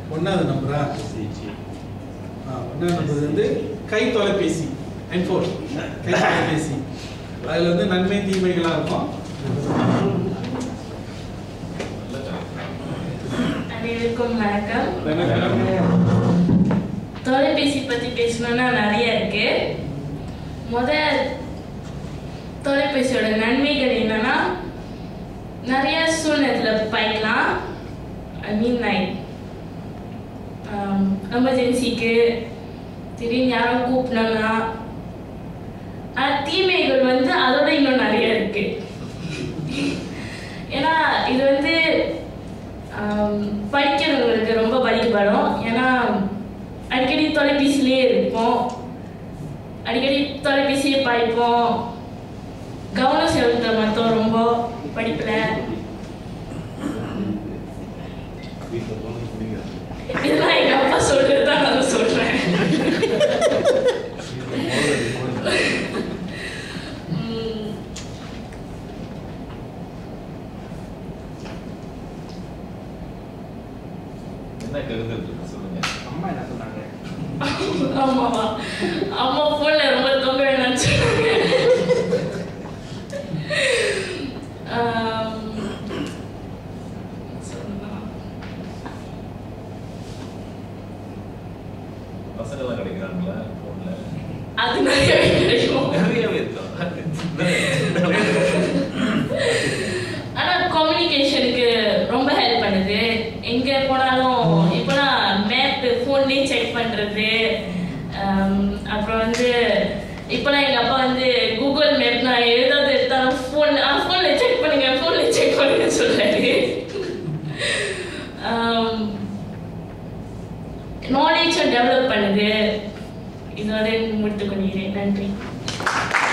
ஒன்றாவது நம்பரா ஆ ஒன்றாவது நம்பர் வந்து கை தொலைபேசி ஐஃபோன் கை தொலைபேசி அதில் வந்து நன்மை தீமைகளாக இருக்கும் அனைவருக்கும் வணக்கம் தொலைபேசி பத்தி பேசணும்னா நிறைய இருக்கு முத தொலைபேசியோட நன்மைகள் என்னன்னா நிறைய சூழ்நிலை பாய்க்கலாம் ஐ மீன் லைக் எமர்ஜென்சிக்கு திடீர்னு யாரும் கூப்பிடணும்னா ஆனா தீமைகள் வந்து அதோட இன்னும் நிறைய இருக்கு ஏன்னா இது வந்து ஆம், படிக்கிறவங்களுக்கு ரொம்ப பாதிக்கப்படும் ஏன்னா அடிக்கடி தொலைபேசியிலே இருப்போம் அடிக்கடி தொலைபேசியை பாய்ப்போம் கவனம் செலுத்த மாட்டோம் ரொம்ப படிப்பில் இதெல்லாம் எங்க அப்பா சொல்றது தான் நான் சொல்றேன் உம், என்ன கருத்து இருக்கு சொல்லுங்க அம்மா என்ன சொன்னாங்க ஆமாவா அம்மா போன்ல ரொம்ப தொங்க வேணாம்னு சொன்னாங்க ஆம், சொல்லலாம். பசங்க எல்லாம் கிடைக்கிறாங்களா போன்ல அது நிறையவே கிடைக்கும் நிறையவே இருக்கா ஆனா கம்யூனிகேஷனுக்கு ரொம்ப ஹெல்ப் பண்ணுது எங்க போனாலும் இப்போலாம் மேப் ஃபோன்லேயே செக் பண்றது ஆம், அப்புறம் வந்து இப்போலாம் எங்க அப்பா வந்து கூகுள் மேப் நான் ஏதாவது எடுத்தாலும் ஃபோன் ஃபோன்ல செக் பண்ணுங்க ஃபோன்ல செக் பண்ணுங்க சொல்றாரு நாலேஜும் டெவலப் பண்ணுது இதோட முடித்துக் கொள்கிறேன் நன்றி